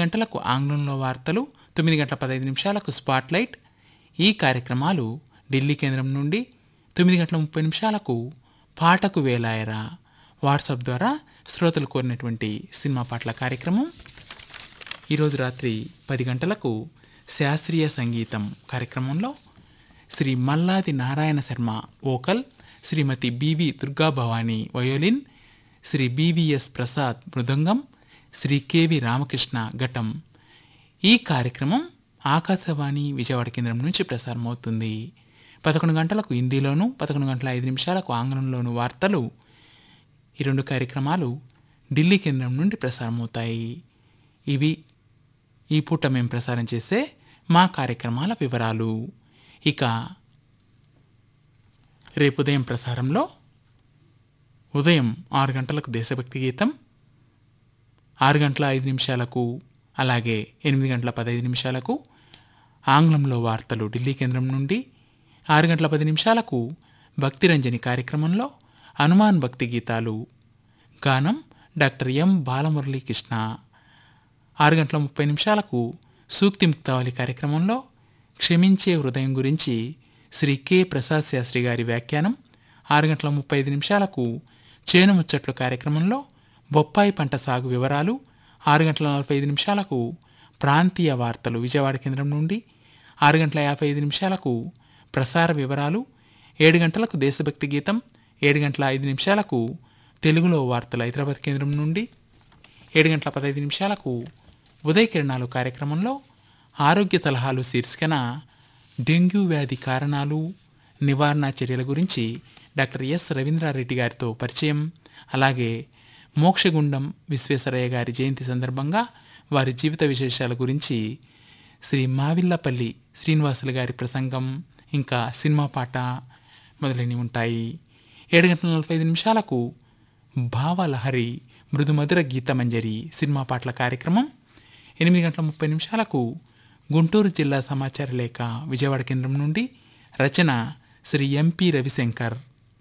గంటలకు ఆంగ్లంలో వార్తలు తొమ్మిది గంటల పదహైదు నిమిషాలకు స్పాట్లైట్ ఈ కార్యక్రమాలు ఢిల్లీ కేంద్రం నుండి తొమ్మిది గంటల ముప్పై నిమిషాలకు పాటకు వేలాయరా వాట్సాప్ ద్వారా శ్రోతలు కోరినటువంటి సినిమా పాటల కార్యక్రమం ఈరోజు రాత్రి పది గంటలకు శాస్త్రీయ సంగీతం కార్యక్రమంలో Shri Malladi Narayana Sharma vocal Shrimati BV Durga Bhavani violin Shri BVS Prasad mridangam Shri KV Ramakrishna ghatam ఈ కార్యక్రమం ఆకాశవాణి విజయవాడ కేంద్రం నుంచి ప్రసారమవుతుంది పదకొండు గంటలకు హిందీలోను పదకొండు గంటల ఐదు నిమిషాలకు ఆంగ్లంలోను వార్తలు ఈ రెండు కార్యక్రమాలు ఢిల్లీ కేంద్రం నుండి ప్రసారమవుతాయి ఇవి ఈ పూట మేము ప్రసారం చేసే మా కార్యక్రమాల వివరాలు ఇక రేపు ఉదయం ప్రసారంలో ఉదయం ఆరు గంటలకు దేశభక్తి గీతం ఆరు గంటల ఐదు నిమిషాలకు అలాగే ఎనిమిది గంటల పదహైదు నిమిషాలకు ఆంగ్లంలో వార్తలు ఢిల్లీ కేంద్రం నుండి ఆరు గంటల పది నిమిషాలకు భక్తిరంజని కార్యక్రమంలో హనుమాన్ భక్తి గీతాలు గానం డాక్టర్ ఎం బాలమురళీకృష్ణ ఆరు గంటల ముప్పై నిమిషాలకు సూక్తి ముక్తావళి కార్యక్రమంలో క్షమించే హృదయం గురించి శ్రీ కె ప్రసాద్ శాస్త్రి గారి వ్యాఖ్యానం ఆరు గంటల ముప్పై ఐదు నిమిషాలకు చేను ముచ్చట్లు కార్యక్రమంలో బొప్పాయి పంట సాగు వివరాలు ఆరు గంటల నలభై ఐదు నిమిషాలకు ప్రాంతీయ వార్తలు విజయవాడ కేంద్రం నుండి ఆరు గంటల యాభై ఐదు నిమిషాలకు ప్రసార వివరాలు ఏడు గంటలకు దేశభక్తి గీతం ఏడు గంటల ఐదు నిమిషాలకు తెలుగులో వార్తలు హైదరాబాద్ కేంద్రం నుండి ఏడు గంటల పదహైదు నిమిషాలకు ఉదయ కిరణాలు కార్యక్రమంలో ఆరోగ్య సలహాలు శీర్షికన డెంగ్యూ వ్యాధి కారణాలు నివారణ చర్యల గురించి డాక్టర్ ఎస్ రవీంద్రారెడ్డి గారితో పరిచయం అలాగే మోక్షగుండం విశ్వేశ్వరయ్య గారి జయంతి సందర్భంగా వారి జీవిత విశేషాల గురించి శ్రీ మావిల్లపల్లి శ్రీనివాసులు గారి ప్రసంగం ఇంకా సినిమా పాట మొదలైనవి ఉంటాయి ఏడు గంటల నలభై ఐదు నిమిషాలకు భావలహరి మృదుమధుర గీతమంజరి సినిమా పాటల కార్యక్రమం ఎనిమిది గంటల ముప్పై నిమిషాలకు గుంటూరు జిల్లా సమాచార లేఖ విజయవాడ కేంద్రం నుండి రచన శ్రీ ఎంపి రవిశంకర్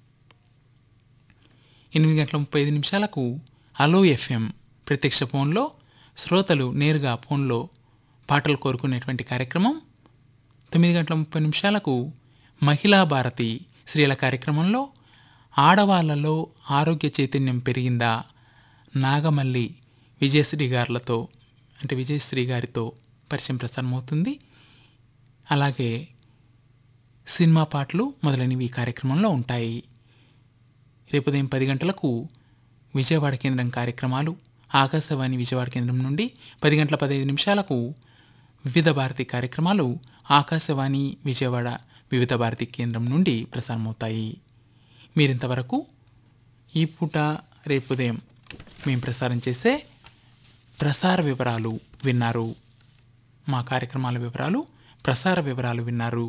ఎనిమిది గంటల ముప్పై ఐదు నిమిషాలకు అలో ఎఫ్ఎం ప్రత్యక్ష ఫోన్లో శ్రోతలు నేరుగా ఫోన్లో పాటలు కోరుకునేటువంటి కార్యక్రమం తొమ్మిది గంటల ముప్పై నిమిషాలకు మహిళా భారతి స్త్రీల కార్యక్రమంలో ఆడవాళ్లలో ఆరోగ్య చైతన్యం పెరిగిందా నాగమల్లి విజయశ్రీ గారులతో అంటే విజయశ్రీ గారితో పరిచయం ప్రసారమవుతుంది అలాగే సినిమా పాటలు మొదలైనవి ఈ కార్యక్రమంలో ఉంటాయి రేపు ఉదయం పది గంటలకు విజయవాడ కేంద్రం కార్యక్రమాలు ఆకాశవాణి విజయవాడ కేంద్రం నుండి పది గంటల పదహైదు నిమిషాలకు వివిధ భారతి కార్యక్రమాలు ఆకాశవాణి విజయవాడ వివిధ భారతి కేంద్రం నుండి ప్రసారమవుతాయి మీరింతవరకు ఈ పూట రేపు ఉదయం మేము ప్రసారం చేసే ప్రసార వివరాలు విన్నారు మా కార్యక్రమాల వివరాలు ప్రసార వివరాలు విన్నారు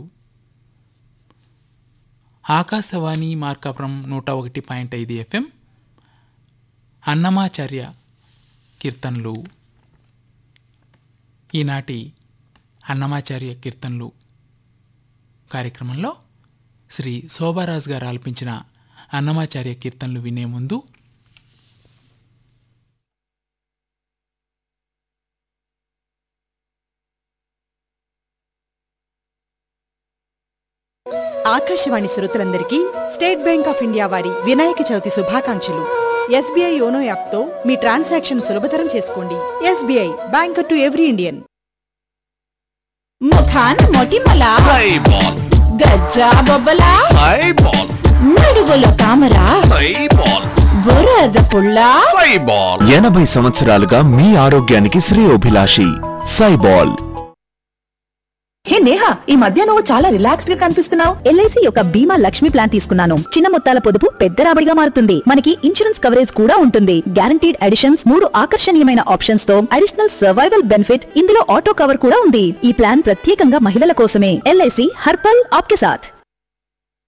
ఆకాశవాణి మార్కాపురం నూట ఒకటి పాయింట్ ఐదు ఎఫ్ఎం అన్నమాచార్య కీర్తనలు ఈనాటి అన్నమాచార్య కీర్తనలు కార్యక్రమంలో శ్రీ శోభారాజ్ గారు ఆలపించిన అన్నమాచార్య కీర్తనలు వినే ముందు ఆకాశవాణి శ్రోతలందరికీ స్టేట్ బ్యాంక్ ఆఫ్ ఇండియా వారి వినాయక చవితి శుభాకాంక్షలు ఎస్బీఐ యోనో యాప్తో మీ ట్రాన్సాక్షన్ సులభతరం చేసుకోండి SBI banker to every Indian ముఖాన్ మొటిమల సైబాల్ గజ్జా బొబ్బల సైబాల్ నడువుల తామర సైబాల్ బురద పుల్ల సైబాల్ ఎనభై సంవత్సరాలుగా మీ ఆరోగ్యానికి శ్రేయోభిలాషి సైబాల్ హే నేహా ఈ మధ్య నువ్వు చాలా రిలాక్స్డ్ గా కనిపిస్తున్నావు ఎల్ఐసి యొక్క బీమా లక్ష్మి ప్లాన్ తీసుకున్నాను చిన్న మొత్తాల పొదుపు పెద్ద రాబడిగా మారుతుంది మనకి ఇన్సూరెన్స్ కవరేజ్ కూడా ఉంటుంది గ్యారంటీడ్ అడిషన్స్ మూడు ఆకర్షణీయమైన ఆప్షన్స్ తో అడిషనల్ సర్వైవల్ బెనిఫిట్ ఇందులో ఆటో కవర్ కూడా ఉంది ఈ ప్లాన్ ప్రత్యేకంగా మహిళల కోసమే ఎల్ఐసి హర్పల్ ఆప్కే సాథ్